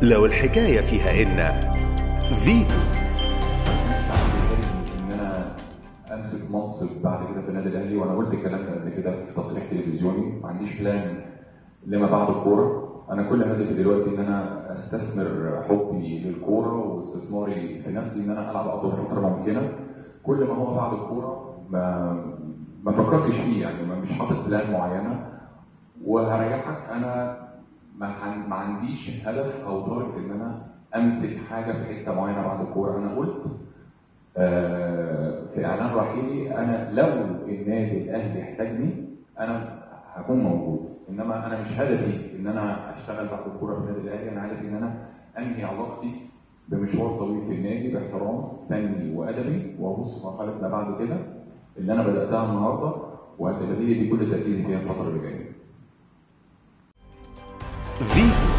لو الحكاية فيها إن فيتو ان انا امسك منصب بعد كده في النادي الاهلي وانا قلت الكلام ده قبل كده في تصريح تلفزيوني ما عنديش بلان لما بعد الكوره انا كل هدفي دلوقتي ان انا استثمر حبي للكوره واستثماري في نفسي ان انا العب اطول فتره ممكنه كل ما هو بعد الكوره ما ما فكرتش فيه يعني ما مش حاطط بلان معينه وهريحك انا ما, عن- ما عنديش هدف او تارجت ان انا امسك حاجه في حته معينه بعد الكوره انا قلت آه، في اعلان رحيلي انا لو النادي الاهلي احتاجني انا هكون موجود انما انا مش هدفي ان انا اشتغل بعد الكوره في النادي الاهلي انا هدفي ان انا انهي علاقتي بمشوار طويل في النادي باحترام فني وادبي وابص مرحله ما بعد كده اللي انا بداتها النهارده وهتبقى هي دي كل تركيزي فيها الفتره اللي جايه فيتو